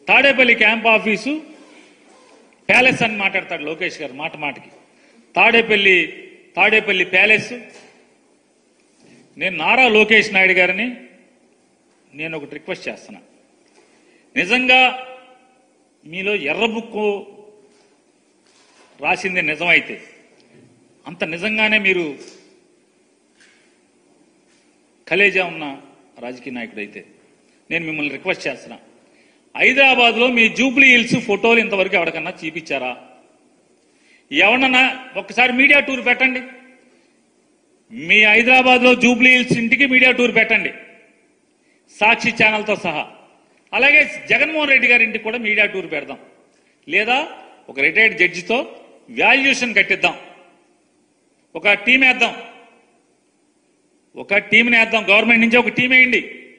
Tadepalli camp office palace అని మాట్లాడతాడు లోకేష్ గారు మాట మాటకి తాడేపల్లి తాడేపల్లి ప్యాలెస్ నేను నారా లోకేష్ నాయుడు గారిని నేను ఒకటి రిక్వెస్ట్ చేస్తున్నా నిజంగా మీలో ఎర్ర బుక్కు రాసింది నిజమైతే అంత నిజంగానే మీరు కలేజా ఉన్న రాజకీయ నాయకుడైతే నేను మిమ్మల్ని రిక్వెస్ట్ చేస్తున్నా హైదరాబాద్లో మీ జూబ్లీ హిల్స్ ఫోటోలు ఇంతవరకు ఎవరికన్నా చూపించారా ఎవరన్నా ఒక్కసారి మీడియా టూర్ పెట్టండి మీ హైదరాబాద్లో జూబ్లీ హిల్స్ ఇంటికి మీడియా టూర్ పెట్టండి సాక్షి ఛానల్తో సహా అలాగే జగన్మోహన్ రెడ్డి గారి ఇంటికి కూడా మీడియా టూర్ పెడదాం లేదా ఒక రిటైర్డ్ జడ్జితో వాల్యుయేషన్ కట్టిద్దాం ఒక టీం వేద్దాం ఒక టీంని వేద్దాం గవర్నమెంట్ నుంచి ఒక టీం వేయండి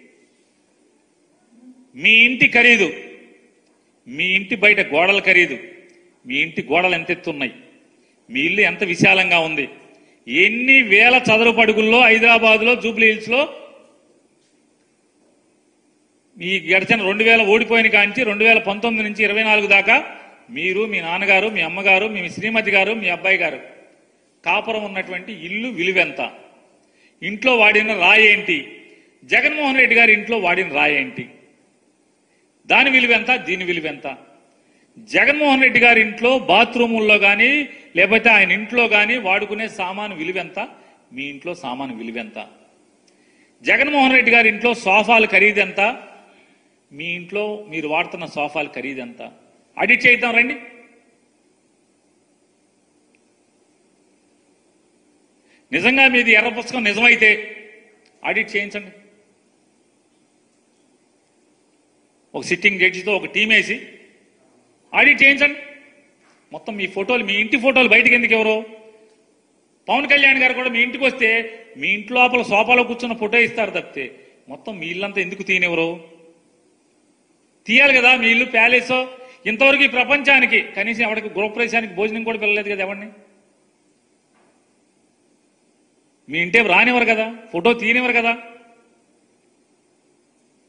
మీ ఇంటి ఖరీదు మీ ఇంటి బయట గోడల ఖరీదు మీ ఇంటి గోడలు ఎంత ఎత్తున్నాయి మీ ఇల్లు ఎంత విశాలంగా ఉంది ఎన్ని వేల చదరపు అడుగుల్లో హైదరాబాద్లో జూబ్లీ హిల్స్లో ఈ గడిచిన రెండు వేల ఓడిపోయిన కాంచి రెండు వేల పంతొమ్మిది నుంచి ఇరవై నాలుగు దాకా మీరు మీ నాన్నగారు మీ అమ్మగారు మీ శ్రీమతి గారు మీ అబ్బాయి గారు కాపురం ఉన్నటువంటి ఇల్లు విలువెంత ఇంట్లో వాడిన రాయి ఏంటి జగన్మోహన్ రెడ్డి గారి ఇంట్లో వాడిన రాయి ఏంటి దాని విలువెంత దీని విలువెంత జగన్మోహన్ రెడ్డి గారి ఇంట్లో బాత్రూముల్లో కానీ లేకపోతే ఆయన ఇంట్లో కానీ వాడుకునే సామాను విలువెంత మీ ఇంట్లో సామాను విలువెంత జగన్మోహన్ రెడ్డి గారి ఇంట్లో సోఫాలు ఖరీదెంత మీ ఇంట్లో మీరు వాడుతున్న సోఫాలు ఖరీదెంత ఆడిట్ చేద్దాం రండి నిజంగా మీది ఎర్ర పుస్తకం నిజమైతే ఆడిట్ చేయించండి ఒక సిట్టింగ్ జడ్జితో ఒక టీం వేసి ఆడిట్ చేయించండి మొత్తం మీ ఫోటోలు మీ ఇంటి ఫోటోలు బయటికి ఎందుకు ఎవరు పవన్ కళ్యాణ్ గారు కూడా మీ ఇంటికి వస్తే మీ ఇంటి లోపల సోఫాలో కూర్చున్న ఫోటో ఇస్తారు తప్పితే మొత్తం మీ ఇల్లంతా ఎందుకు తీయనివ్వరు తీయాలి కదా మీ ఇల్లు ప్యాలెస్ ఇంతవరకు ఈ ప్రపంచానికి కనీసం ఎవరికి గృహప్రవేశానికి భోజనం కూడా పిల్లలేదు కదా ఎవరిని మీ ఇంటే రానివ్వరు కదా ఫోటో తీయనివ్వరు కదా